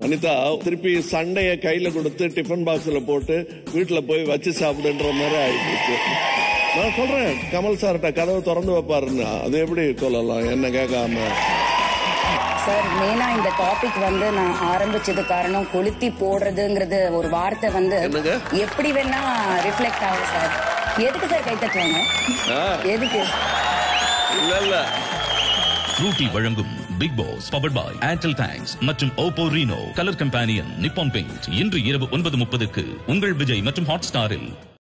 அனிதா திருப்பி சண்டைய கையில கொடுத்து டிஃபன் பாக்ஸ்ல போட்டு வீட்டுல போய் வச்சு சாப்பிடுன்ற மாதிரி ஆயிடுச்சு நான் சொல்றேன் கமல் சார்கிட்ட கதவை திறந்து வைப்பாருன்னு அது எப்படி சொல்லலாம் என்ன கேட்காம சார் மெயினா இந்த டாபிக் வந்து நான் ஆரம்பிச்சது காரணம் கொளுத்தி போடுறதுங்கிறது ஒரு வார்த்தை வந்து என்னங்க? எப்படி வேணா ரிஃப்ளெக்ட் ஆகும் சார் எதுக்கு சார் கை தட்டுவாங்க ஆ, எதுக்கு இல்ல இல்ல ஃப்ரூட்டி வழங்கும் Bigg Boss powered by Airtel thanks மற்றும் Oppo Reno colour companion Nippon Paint இன்று இரவு ஒன்பது முப்பதுக்கு உங்கள் விஜய் மற்றும் ஹாட் ஸ்டாரில்